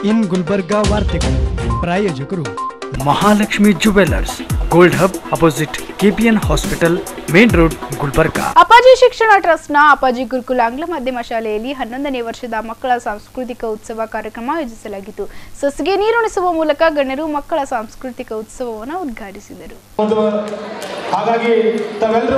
ಇನ್ ಗುಲ್ಬರ್ಗಾ ವಾರ್ತೆಗಳು ಪ್ರಾಯೋಜಕರು Mahalakshmi jewellers gold hub opposite KPN hospital main road Gulbarga Appaji ಶಿಕ್ಷಣ ಟ್ರಸ್ಟ್ನ ಅಪ್ಪಾಜಿ ಗುರುಕುಲ ಆಂಗ್ಲ ಮಾಧ್ಯಮ ಶಾಲೆಯಲ್ಲಿ ಹನ್ನೊಂದನೇ ವರ್ಷದ ಮಕ್ಕಳ ಸಾಂಸ್ಕೃತಿಕ ಉತ್ಸವ ಕಾರ್ಯಕ್ರಮ ಆಯೋಜಿಸಲಾಗಿತ್ತು ಸಸಿಗೆ ನೀರುಣಿಸುವ ಮೂಲಕ ಗಣ್ಯರು ಮಕ್ಕಳ ಸಾಂಸ್ಕೃತಿಕ ಉತ್ಸವವನ್ನು ಉದ್ಘಾಟಿಸಿದರು ಒಂದು ಹಾಗಾಗಿ ತಾವೆಲ್ಲರೂ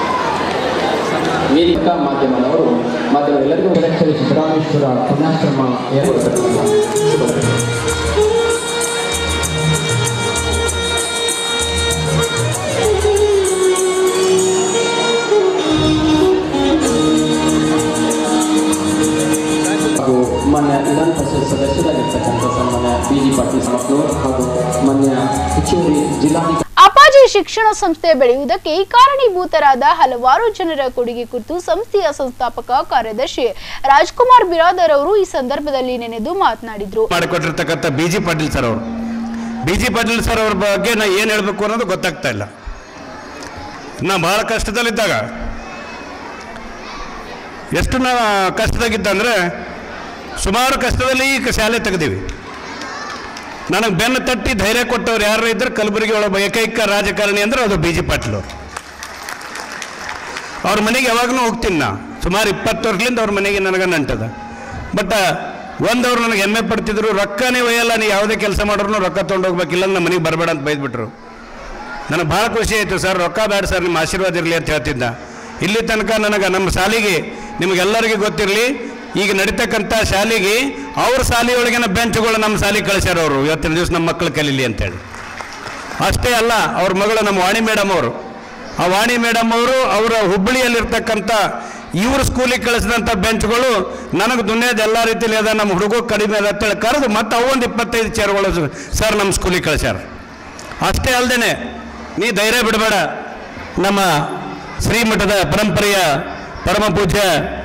ವೇದಿಕಾ ಮಾಧ್ಯಮದವರು ಮಾಧ್ಯಮ ಎಲ್ಲರಿಗೂ ಲೆಕ್ಚರ್ ಸಿದ್ದರಾಮೇಶ್ವರ ಪುಣ್ಯಾಶ್ರಮ ಏರ್ಪಡಿಸಿರ್ತಕ್ಕಂಥ ಹಾಗೂ ಮಾನ್ಯ ವಿಧಾನ ಪರಿಷತ್ ಸದಸ್ಯರಾಗಿರ್ತಕ್ಕಂಥ ಸನ್ಮಾನ್ಯ ಬಿ ಜಿ ಪಾಟೀಲ್ ಮಕ್ಕಳು ಹಾಗೂ ಮಾನ್ಯ ಹೆಚ್ಚುವರಿ ಜಿಲ್ಲಾಧಿಕಾರಿ ಅಪ್ಪಾಜಿ ಶಿಕ್ಷಣ ಸಂಸ್ಥೆ ಬೆಳೆಯುವುದಕ್ಕೆ ಕಾರಣೀಭೂತರಾದ ಹಲವಾರು ಜನರ ಕೊಡುಗೆ ಕುರಿತು ಸಂಸ್ಥೆಯ ಸಂಸ್ಥಾಪಕ ಕಾರ್ಯದರ್ಶಿ ರಾಜ್ಕುಮಾರ್ ಬಿರಾದರ್ ಅವರು ಈ ಸಂದರ್ಭದಲ್ಲಿ ನೆನೆದು ಮಾತನಾಡಿದ್ರು ಮಾಡಿಕೊಟ್ಟಿರ್ತಕ್ಕಂಥ ಬಿ ಜಿ ಪಾಟೀಲ್ ಸರ್ ಅವರು ಬಿ ಜಿ ಪಾಟೀಲ್ ಸರ್ ಅವ್ರ ಬಗ್ಗೆ ನಾ ಏನು ಹೇಳಬೇಕು ಅನ್ನೋದು ಗೊತ್ತಾಗ್ತಾ ಇಲ್ಲ ನಾ ಭಾಳ ಕಷ್ಟದಲ್ಲಿದ್ದಾಗ ಎಷ್ಟು ನಾ ಕಷ್ಟದಾಗಿದ್ದಂದ್ರೆ ಸುಮಾರು ಕಷ್ಟದಲ್ಲಿ ಈ ಶಾಲೆ ತೆಗೆದೀವಿ ನನಗೆ ಬೆನ್ನು ತಟ್ಟಿ ಧೈರ್ಯ ಕೊಟ್ಟವ್ರು ಯಾರು ಇದ್ರೆ ಕಲಬುರಗಿ ಒಳಗೆ ಏಕೈಕ ರಾಜಕಾರಣಿ ಅಂದ್ರೆ ಅದು ಬಿ ಜಿ ಪಾಟೀಲ್ ಅವರು ಅವ್ರ ಮನೆಗೆ ಯಾವಾಗಲೂ ಹೋಗ್ತೀನಿ ನಾ ಸುಮಾರು ಇಪ್ಪತ್ತು ವರ್ಷದಿಂದ ಅವ್ರ ಮನೆಗೆ ನನಗೆ ನಂಟದ ಬಟ್ ಒಂದವ್ರು ನನಗೆ ಹೆಮ್ಮೆ ಪಡ್ತಿದ್ರು ರೊಕ್ಕನೇ ಒಯ್ಯಲ್ಲ ನೀವು ಯಾವುದೇ ಕೆಲಸ ಮಾಡ್ರು ರೊಕ್ಕ ತೊಗೊಂಡು ಹೋಗ್ಬೇಕಿಲ್ಲ ನಮ್ಮ ಮನೆಗೆ ಬರಬೇಡ ಅಂತ ಬೈದ್ಬಿಟ್ರು ನನಗೆ ಭಾಳ ಖುಷಿ ಆಯಿತು ಸರ್ ರೊಕ್ಕ ಬೇಡ ಸರ್ ನಿಮ್ಮ ಆಶೀರ್ವಾದ ಇರಲಿ ಅಂತ ಹೇಳ್ತಿದ್ದ ಇಲ್ಲಿ ತನಕ ನನಗೆ ನಮ್ಮ ಶಾಲೆಗೆ ನಿಮಗೆಲ್ಲರಿಗೂ ಗೊತ್ತಿರಲಿ ಈಗ ನಡೀತಕ್ಕಂಥ ಶಾಲೆಗೆ ಅವ್ರ ಶಾಲೆಯೊಳಗಿನ ಬೆಂಚ್ಗಳು ನಮ್ಮ ಶಾಲೆಗೆ ಕಳಿಸ್ಯಾರ ಅವರು ಇವತ್ತಿನ ದಿವಸ ನಮ್ಮ ಮಕ್ಕಳು ಕಲೀಲಿ ಅಂತೇಳಿ ಅಷ್ಟೇ ಅಲ್ಲ ಅವ್ರ ಮಗಳು ನಮ್ಮ ವಾಣಿ ಮೇಡಮ್ ಅವರು ಆ ವಾಣಿ ಮೇಡಮ್ ಅವರು ಅವರ ಹುಬ್ಬಳ್ಳಿಯಲ್ಲಿರ್ತಕ್ಕಂಥ ಇವ್ರ ಸ್ಕೂಲಿಗೆ ಕಳಿಸಿದಂಥ ಬೆಂಚ್ಗಳು ನನಗೆ ದುನಿಯಾದ ಎಲ್ಲ ರೀತಿಯಲ್ಲಿ ಅದ ನಮ್ಮ ಹುಡುಗ ಕಡಿಮೆ ಅದ ಅಂತೇಳಿ ಕರೆದು ಮತ್ತೆ ಅವೊಂದು ಇಪ್ಪತ್ತೈದು ಚೇರ್ಗಳು ಸರ್ ನಮ್ಮ ಸ್ಕೂಲಿಗೆ ಕಳಿಸ್ಯಾರ ಅಷ್ಟೇ ಅಲ್ಲದೆ ನೀ ಧೈರ್ಯ ಬಿಡಬೇಡ ನಮ್ಮ ಶ್ರೀಮಠದ ಪರಂಪರೆಯ ಪರಮ ಪೂಜ್ಯ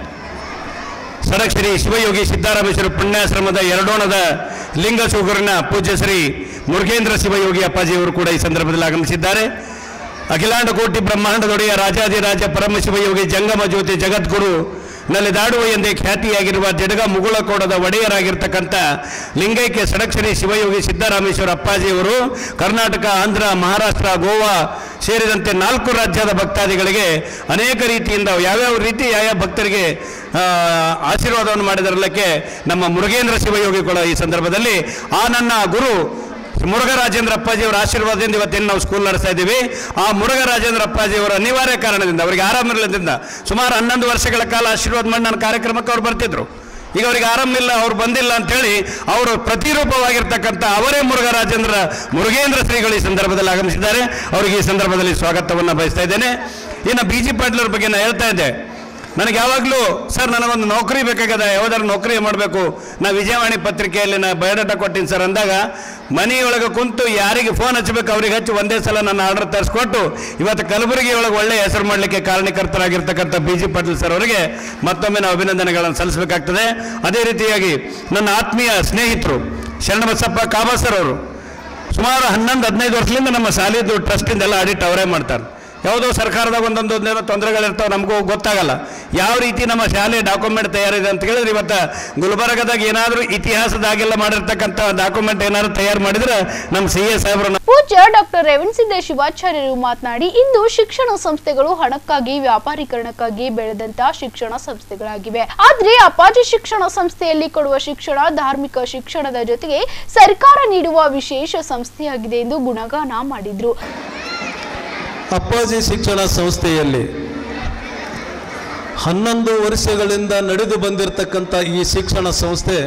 ಸಡಕ್ ಶ್ರೀ ಶಿವಯೋಗಿ ಸಿದ್ದರಾಮೇಶ್ವರ ಪುಣ್ಯಾಶ್ರಮದ ಎರಡೋಣದ ಲಿಂಗ ಸುಗರಿನ ಪೂಜ್ಯ ಶ್ರೀ ಮುರುಗೇಂದ್ರ ಶಿವಯೋಗಿ ಅಪ್ಪಾಜಿಯವರು ಕೂಡ ಈ ಸಂದರ್ಭದಲ್ಲಿ ಆಗಮಿಸಿದ್ದಾರೆ ಅಖಿಲಾಂಡ ಕೋಟಿ ಬ್ರಹ್ಮಾಂಡದೊಡೆಯ ರಾಜಾದಿರಾಜ ಪರಮ ಶಿವಯೋಗಿ ಜಂಗಮ ಜ್ಯೋತಿ ಜಗದ್ಗುರು ನಲ್ಲಿ ದಾಡುವ ಎಂದೇ ಖ್ಯಾತಿಯಾಗಿರುವ ಜಡಗ ಮುಗುಳಕೋಡದ ಒಡೆಯರಾಗಿರ್ತಕ್ಕಂಥ ಲಿಂಗೈಕ್ಯ ಸಡಕ್ಷರಿ ಶಿವಯೋಗಿ ಸಿದ್ದರಾಮೇಶ್ವರ ಅಪ್ಪಾಜಿಯವರು ಕರ್ನಾಟಕ ಆಂಧ್ರ ಮಹಾರಾಷ್ಟ್ರ ಗೋವಾ ಸೇರಿದಂತೆ ನಾಲ್ಕು ರಾಜ್ಯದ ಭಕ್ತಾದಿಗಳಿಗೆ ಅನೇಕ ರೀತಿಯಿಂದ ಯಾವ್ಯಾವ ರೀತಿ ಯಾವ್ಯಾವ ಭಕ್ತರಿಗೆ ಆ, ಆಶೀರ್ವಾದವನ್ನು ಮಾಡಿದರಲ್ಲಕ್ಕೆ ನಮ್ಮ ಮುರುಗೇಂದ್ರ ಶಿವಯೋಗಿ ಕೂಡ ಈ ಸಂದರ್ಭದಲ್ಲಿ ಆ ನನ್ನ ಗುರು ಮುರುಘರಾಜೇಂದ್ರ ಅಪ್ಪಾಜಿಯವರ ಆಶೀರ್ವಾದದಿಂದ ಇವತ್ತೇನು ನಾವು ಸ್ಕೂಲ್ ನಡೆಸ್ತಾ ಇದ್ದೀವಿ ಆ ಮುರುಘರಾಜೇಂದ್ರ ಅಪ್ಪಾಜಿಯವರ ಅನಿವಾರ್ಯ ಕಾರಣದಿಂದ ಅವರಿಗೆ ಆರಾಮಿರಲಿದ್ದರಿಂದ ಸುಮಾರು ಹನ್ನೊಂದು ವರ್ಷಗಳ ಕಾಲ ಆಶೀರ್ವಾದ ಮಾಡಿ ನನ್ನ ಕಾರ್ಯಕ್ರಮಕ್ಕೆ ಅವ್ರು ಬರ್ತಿದ್ರು ಈಗ ಅವರಿಗೆ ಆರಾಮಿಲ್ಲ ಅವ್ರು ಬಂದಿಲ್ಲ ಅಂತೇಳಿ ಅವರು ಪ್ರತಿರೂಪವಾಗಿರ್ತಕ್ಕಂಥ ಅವರೇ ಮುರುಘರಾಜೇಂದ್ರ ಮುರುಗೇಂದ್ರ ಶ್ರೀಗಳು ಈ ಸಂದರ್ಭದಲ್ಲಿ ಆಗಮಿಸಿದ್ದಾರೆ ಅವರಿಗೆ ಈ ಸಂದರ್ಭದಲ್ಲಿ ಸ್ವಾಗತವನ್ನು ಬಯಸ್ತಾ ಇದ್ದೇನೆ ಇನ್ನು ಬಿ ಜಿ ಪಾಟೀಲ್ ಬಗ್ಗೆ ನಾನು ಹೇಳ್ತಾ ಇದ್ದೆ ನನಗೆ ಯಾವಾಗಲೂ ಸರ್ ನನಗೊಂದು ನೌಕರಿ ಬೇಕಾಗದ ಯಾವ್ದಾದ್ರು ನೌಕರಿ ಮಾಡಬೇಕು ನಾ ವಿಜಯವಾಣಿ ಪತ್ರಿಕೆಯಲ್ಲಿ ನಾ ಬಯೋಡಾಟಾ ಕೊಟ್ಟಿನಿ ಸರ್ ಅಂದಾಗ ಮನೆಯೊಳಗೆ ಕುಂತು ಯಾರಿಗೆ ಫೋನ್ ಹಚ್ಚಬೇಕು ಅವ್ರಿಗೆ ಹಚ್ಚಿ ಒಂದೇ ಸಲ ನನ್ನ ಆರ್ಡರ್ ತರಿಸ್ಕೊಟ್ಟು ಇವತ್ತು ಕಲಬುರಗಿ ಒಳಗೆ ಒಳ್ಳೆಯ ಹೆಸರು ಮಾಡಲಿಕ್ಕೆ ಕಾರಣಕರ್ತರಾಗಿರ್ತಕ್ಕಂಥ ಬಿ ಜಿ ಪಾಟೀಲ್ ಸರ್ ಅವರಿಗೆ ಮತ್ತೊಮ್ಮೆ ನಾವು ಅಭಿನಂದನೆಗಳನ್ನು ಸಲ್ಲಿಸಬೇಕಾಗ್ತದೆ ಅದೇ ರೀತಿಯಾಗಿ ನನ್ನ ಆತ್ಮೀಯ ಸ್ನೇಹಿತರು ಶರಣಬಸಪ್ಪ ಕಾಬಾ ಸರ್ ಅವರು ಸುಮಾರು ಹನ್ನೊಂದು ಹದಿನೈದು ವರ್ಷದಿಂದ ನಮ್ಮ ಶಾಲೆದು ಟ್ರಸ್ಟಿಂದ ಎಲ್ಲ ಆಡಿಟ್ ಅವರೇ ಮಾಡ್ತಾರೆ ಯಾವುದೋ ಸರ್ಕಾರದಾಗ ಒಂದೊಂದು ಏನೋ ತೊಂದರೆಗಳಿರ್ತಾವೆ ನಮಗೂ ಗೊತ್ತಾಗಲ್ಲ ಯಾವ ರೀತಿ ನಮ್ಮ ಶಾಲೆ ಡಾಕ್ಯುಮೆಂಟ್ ತಯಾರಿದೆ ಅಂತ ಹೇಳಿದ್ರೆ ಇವತ್ತು ಗುಲ್ಬರ್ಗದಾಗ ಏನಾದರೂ ಇತಿಹಾಸದಾಗೆಲ್ಲ ಮಾಡಿರ್ತಕ್ಕಂಥ ಡಾಕ್ಯುಮೆಂಟ್ ಏನಾದ್ರು ತಯಾರು ಮಾಡಿದ್ರೆ ನಮ್ಮ ಸಿ ಎ ಸಾಹೇಬ್ರು ಪೂಜ್ಯ ಡಾಕ್ಟರ್ ರೇವಣಸಿದ್ದ ಶಿವಾಚಾರ್ಯರು ಮಾತನಾಡಿ ಇಂದು ಶಿಕ್ಷಣ ಸಂಸ್ಥೆಗಳು ಹಣಕ್ಕಾಗಿ ವ್ಯಾಪಾರೀಕರಣಕ್ಕಾಗಿ ಬೆಳೆದಂತ ಶಿಕ್ಷಣ ಸಂಸ್ಥೆಗಳಾಗಿವೆ ಆದ್ರೆ ಅಪ್ಪಾಜಿ ಶಿಕ್ಷಣ ಸಂಸ್ಥೆಯಲ್ಲಿ ಕೊಡುವ ಶಿಕ್ಷಣ ಧಾರ್ಮಿಕ ಶಿಕ್ಷಣದ ಜೊತೆಗೆ ಸರ್ಕಾರ ನೀಡುವ ವಿಶೇಷ ಸಂಸ್ಥೆಯಾಗಿದೆ ಎಂದು ಗುಣಗಾನ ಮಾಡಿದ್ರು ಅಪ್ಪಾಜಿ ಶಿಕ್ಷಣ ಸಂಸ್ಥೆಯಲ್ಲಿ ಹನ್ನೊಂದು ವರ್ಷಗಳಿಂದ ನಡೆದು ಬಂದಿರತಕ್ಕಂಥ ಈ ಶಿಕ್ಷಣ ಸಂಸ್ಥೆ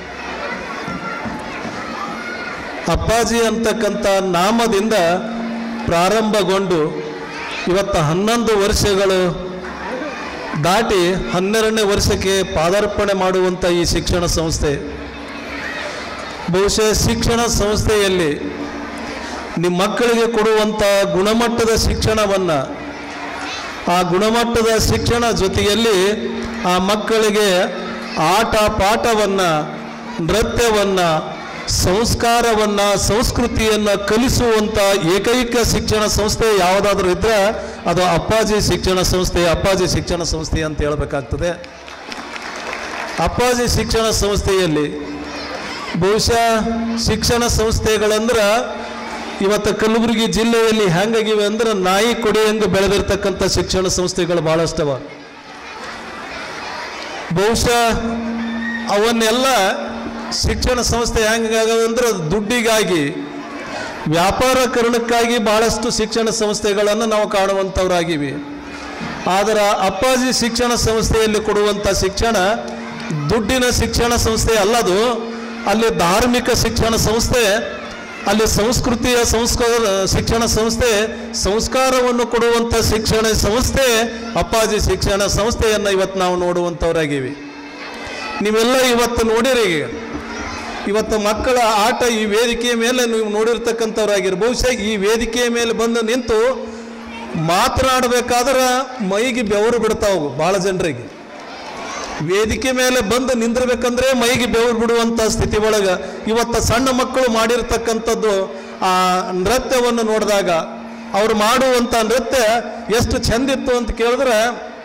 ಅಪ್ಪಾಜಿ ಅಂತಕ್ಕಂಥ ನಾಮದಿಂದ ಪ್ರಾರಂಭಗೊಂಡು ಇವತ್ತು ಹನ್ನೊಂದು ವರ್ಷಗಳು ದಾಟಿ ಹನ್ನೆರಡನೇ ವರ್ಷಕ್ಕೆ ಪಾದಾರ್ಪಣೆ ಮಾಡುವಂಥ ಈ ಶಿಕ್ಷಣ ಸಂಸ್ಥೆ ಬಹುಶಃ ಶಿಕ್ಷಣ ಸಂಸ್ಥೆಯಲ್ಲಿ ನಿಮ್ಮ ಮಕ್ಕಳಿಗೆ ಕೊಡುವಂಥ ಗುಣಮಟ್ಟದ ಶಿಕ್ಷಣವನ್ನು ಆ ಗುಣಮಟ್ಟದ ಶಿಕ್ಷಣ ಜೊತೆಯಲ್ಲಿ ಆ ಮಕ್ಕಳಿಗೆ ಆಟ ಪಾಠವನ್ನು ನೃತ್ಯವನ್ನು ಸಂಸ್ಕಾರವನ್ನು ಸಂಸ್ಕೃತಿಯನ್ನು ಕಲಿಸುವಂಥ ಏಕೈಕ ಶಿಕ್ಷಣ ಸಂಸ್ಥೆ ಯಾವುದಾದ್ರೂ ಇದ್ದರೆ ಅದು ಅಪ್ಪಾಜಿ ಶಿಕ್ಷಣ ಸಂಸ್ಥೆ ಅಪ್ಪಾಜಿ ಶಿಕ್ಷಣ ಸಂಸ್ಥೆ ಅಂತ ಹೇಳಬೇಕಾಗ್ತದೆ ಅಪ್ಪಾಜಿ ಶಿಕ್ಷಣ ಸಂಸ್ಥೆಯಲ್ಲಿ ಬಹುಶಃ ಶಿಕ್ಷಣ ಸಂಸ್ಥೆಗಳಂದ್ರೆ ಇವತ್ತು ಕಲಬುರಗಿ ಜಿಲ್ಲೆಯಲ್ಲಿ ಹೆಂಗಾಗಿವೆ ಅಂದ್ರೆ ನಾಯಿ ಕೊಡೆಯಂಗೆ ಬೆಳೆದಿರ್ತಕ್ಕಂಥ ಶಿಕ್ಷಣ ಸಂಸ್ಥೆಗಳು ಭಾಳಷ್ಟವ ಬಹುಶಃ ಅವನ್ನೆಲ್ಲ ಶಿಕ್ಷಣ ಸಂಸ್ಥೆ ಹೆಂಗಾಗವೆ ಅಂದ್ರೆ ದುಡ್ಡಿಗಾಗಿ ವ್ಯಾಪಾರಕರಣಕ್ಕಾಗಿ ಬಹಳಷ್ಟು ಶಿಕ್ಷಣ ಸಂಸ್ಥೆಗಳನ್ನು ನಾವು ಕಾಣುವಂಥವ್ರಾಗಿವೆ ಆದರೆ ಅಪ್ಪಾಜಿ ಶಿಕ್ಷಣ ಸಂಸ್ಥೆಯಲ್ಲಿ ಕೊಡುವಂಥ ಶಿಕ್ಷಣ ದುಡ್ಡಿನ ಶಿಕ್ಷಣ ಸಂಸ್ಥೆ ಅಲ್ಲದು ಅಲ್ಲಿ ಧಾರ್ಮಿಕ ಶಿಕ್ಷಣ ಸಂಸ್ಥೆ ಅಲ್ಲಿ ಸಂಸ್ಕೃತಿಯ ಸಂಸ್ಕಾರ ಶಿಕ್ಷಣ ಸಂಸ್ಥೆ ಸಂಸ್ಕಾರವನ್ನು ಕೊಡುವಂಥ ಶಿಕ್ಷಣ ಸಂಸ್ಥೆ ಅಪ್ಪಾಜಿ ಶಿಕ್ಷಣ ಸಂಸ್ಥೆಯನ್ನು ಇವತ್ತು ನಾವು ನೋಡುವಂಥವ್ರಾಗಿವಿ ನೀವೆಲ್ಲ ಇವತ್ತು ನೋಡಿರಿ ಈಗ ಇವತ್ತು ಮಕ್ಕಳ ಆಟ ಈ ವೇದಿಕೆಯ ಮೇಲೆ ನೀವು ನೋಡಿರ್ತಕ್ಕಂಥವ್ರಾಗಿರಿ ಬಹುಶಃ ಈ ವೇದಿಕೆಯ ಮೇಲೆ ಬಂದು ನಿಂತು ಮಾತನಾಡಬೇಕಾದ್ರೆ ಮೈಗೆ ಬೆವರು ಬಿಡ್ತಾವು ಭಾಳ ಜನರಿಗೆ ವೇದಿಕೆ ಮೇಲೆ ಬಂದು ನಿಂದಿರ್ಬೇಕಂದ್ರೆ ಮೈಗೆ ಬೆವರು ಬಿಡುವಂಥ ಸ್ಥಿತಿ ಒಳಗೆ ಇವತ್ತು ಸಣ್ಣ ಮಕ್ಕಳು ಮಾಡಿರ್ತಕ್ಕಂಥದ್ದು ಆ ನೃತ್ಯವನ್ನು ನೋಡಿದಾಗ ಅವ್ರು ಮಾಡುವಂಥ ನೃತ್ಯ ಎಷ್ಟು ಚಂದಿತ್ತು ಅಂತ ಕೇಳಿದ್ರೆ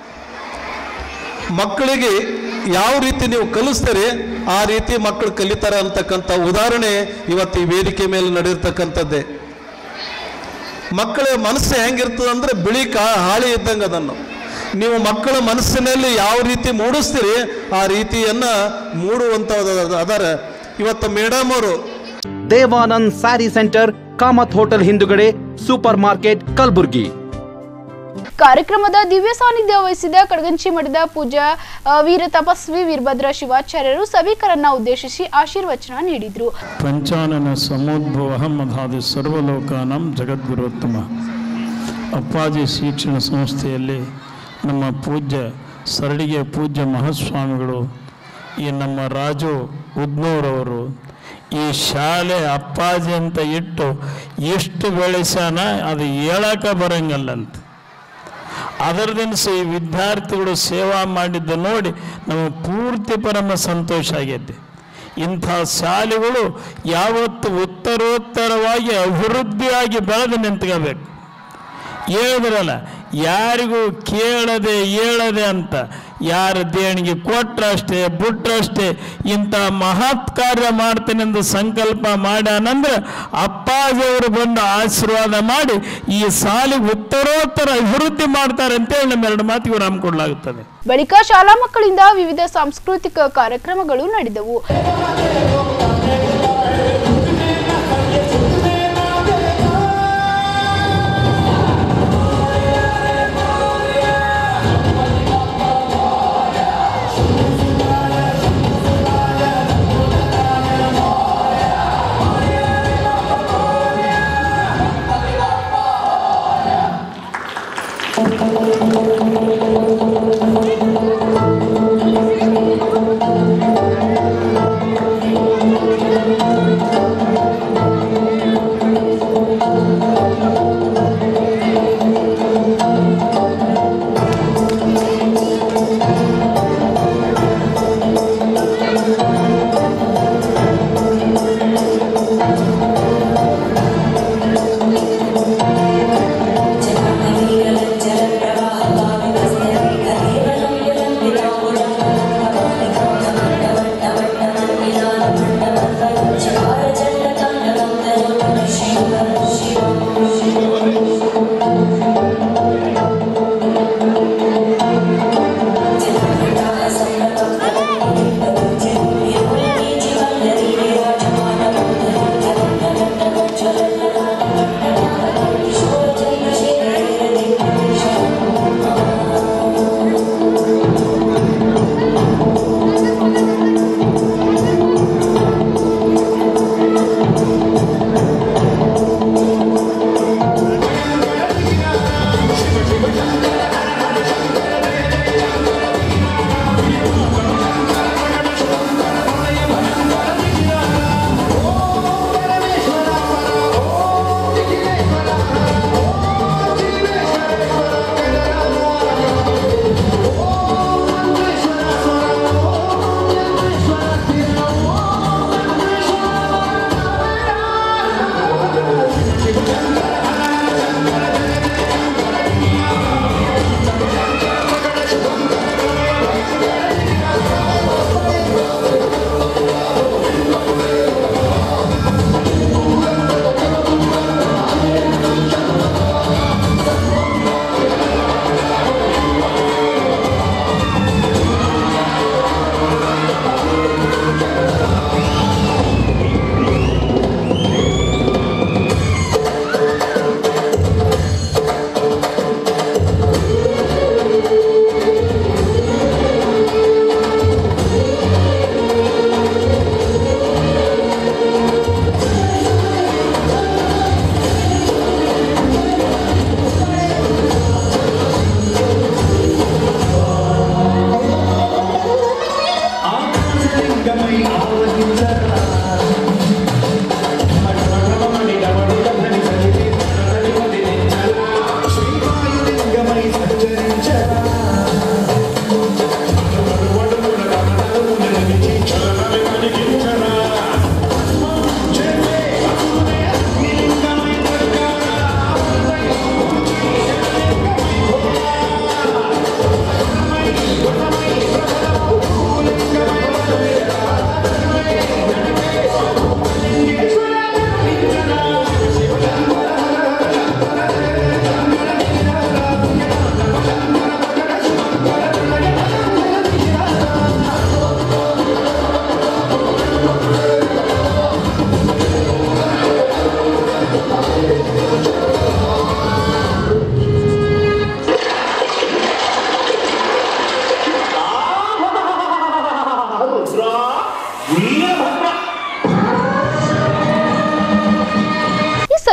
ಮಕ್ಕಳಿಗೆ ಯಾವ ರೀತಿ ನೀವು ಕಲಿಸ್ತೀರಿ ಆ ರೀತಿ ಮಕ್ಕಳು ಕಲಿತಾರೆ ಅಂತಕ್ಕಂಥ ಉದಾಹರಣೆ ಇವತ್ತು ಈ ವೇದಿಕೆ ಮೇಲೆ ನಡೆದಿರ್ತಕ್ಕಂಥದ್ದೇ ಮಕ್ಕಳ ಮನಸ್ಸು ಹೆಂಗಿರ್ತದೆ ಅಂದರೆ ಬಿಳಿ ಕಾ ಹಾಳಿ ಇದ್ದಂಗೆ ಅದನ್ನು ನೀವು ಮಕ್ಕಳ ಮನಸ್ಸಿನಲ್ಲಿ ಯಾವ ರೀತಿ ಮೂಡಿಸ್ತೀರಿ ಆ ರೀತಿಯನ್ನು ಮೂಡುವಂಥದ್ದು ಅದರ ಇವತ್ತು ಮೇಡಮ್ ಅವರು Devanand sari centre Kamath hotel ಹಿಂದುಗಡೆ ಸೂಪರ್ ಮಾರ್ಕೆಟ್ ಕಲಬುರ್ಗಿ ಕಾರ್ಯಕ್ರಮದ ದಿವ್ಯ ಸಾನ್ನಿಧ್ಯ ವಹಿಸಿದ ಕಡಗಂಚಿ ಮಠದ ಪೂಜಾ ಆ, ವೀರ ತಪಸ್ವಿ ವೀರಭದ್ರ ಶಿವಾಚಾರ್ಯರು ಸಭಿಕರನ್ನ ಉದ್ದೇಶಿಸಿ ಆಶೀರ್ವಚನ ನೀಡಿದ್ರು ಪಂಚಾನನ ಸಮೋದ್ಭವ ಮಧಾದಿ ಸರ್ವಲೋಕಾನಂ ಜಗದ್ಗುರೋತ್ತಮ ಅಪ್ಪಾಜಿ ಶಿಕ್ಷಣ ಸಂಸ್ಥೆಯಲ್ಲಿ ನಮ್ಮ ಪೂಜ್ಯ ಸರಡಿಗೆ ಪೂಜ್ಯ ಮಹಾಸ್ವಾಮಿಗಳು ಈ ನಮ್ಮ ರಾಜು ಉದ್ನೂರವರು ಈ ಶಾಲೆ ಅಪ್ಪಾಜಿ ಅಂತ ಇಟ್ಟು ಎಷ್ಟು ಬೆಳೆಸ್ಯಾನ ಅದು ಹೇಳಕ್ಕೆ ಬರಂಗಲ್ಲಂತ ಅದರದೆನಿಸ ಈ ವಿದ್ಯಾರ್ಥಿಗಳು ಸೇವಾ ಮಾಡಿದ್ದು ನೋಡಿ ನಮಗೆ ಪೂರ್ತಿ ಪರಮ ಸಂತೋಷ ಆಗೈತೆ ಇಂಥ ಶಾಲೆಗಳು ಯಾವತ್ತು ಉತ್ತರೋತ್ತರವಾಗಿ ಅಭಿವೃದ್ಧಿಯಾಗಿ ಬೆಳೆದು ನಿಂತ್ಕೋಬೇಕು ಹೇಳಿದ್ರಲ್ಲ ಯಾರಿಗೂ ಕೇಳದೆ ಹೇಳದೆ ಅಂತ ಯಾರ ದೇಣಿಗೆ ಕೊಟ್ರಷ್ಟೇ ಬಿಟ್ರಷ್ಟೇ ಇಂಥ ಮಹತ್ ಕಾರ್ಯ ಮಾಡ್ತೇನೆಂದು ಸಂಕಲ್ಪ ಮಾಡ್ಯಾನಂದ್ರೆ ಅಪ್ಪಾಜಿಯವರು ಬಂದು ಆಶೀರ್ವಾದ ಮಾಡಿ ಈ ಸಾಲಿಗೆ ಉತ್ತರೋತ್ತರ ಅಭಿವೃದ್ಧಿ ಮಾಡ್ತಾರೆ ಅಂತೇಳಿ ನಮ್ಮೆರಡು ಮಾತಿಗೆ ವಿರಾಮ ಕೊಡಲಾಗುತ್ತದೆ ಬಳಿಕ ಶಾಲಾ ಮಕ್ಕಳಿಂದ ವಿವಿಧ ಸಾಂಸ್ಕೃತಿಕ ಕಾರ್ಯಕ್ರಮಗಳು ನಡೆದವು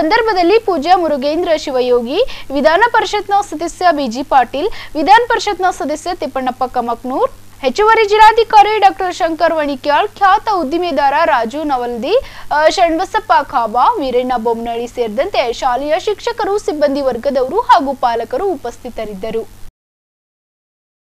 ಸಂದರ್ಭದಲ್ಲಿ ಪೂಜ್ಯ ಮುರುಗೇಂದ್ರ ಶಿವಯೋಗಿ ವಿಧಾನ ಪರಿಷತ್ನ ಸದಸ್ಯ ಬಿಜಿ ಪಾಟೀಲ್ ವಿಧಾನ ಪರಿಷತ್ನ ಸದಸ್ಯ ತಿಪ್ಪಣ್ಣಪ್ಪ ಕಮಕ್ನೂರ್ ಹೆಚ್ಚುವರಿ ಜಿಲ್ಲಾಧಿಕಾರಿ ಡಾಕ್ಟರ್ ಶಂಕರ್ ವಣಿಕ್ಯಾಳ್ ಖ್ಯಾತ ಉದ್ದಿಮೆದಾರ ರಾಜು ನವಲ್ದಿ ಆ, ಷಣ್ಬಸಪ್ಪ ಖಾಬಾ ವೀರಣ್ಣ ಬೊಮ್ಮನಳ್ಳಿ ಸೇರಿದಂತೆ ಶಾಲೆಯ ಶಿಕ್ಷಕರು ಸಿಬ್ಬಂದಿ ವರ್ಗದವರು ಹಾಗೂ ಪಾಲಕರು ಉಪಸ್ಥಿತರಿದ್ದರು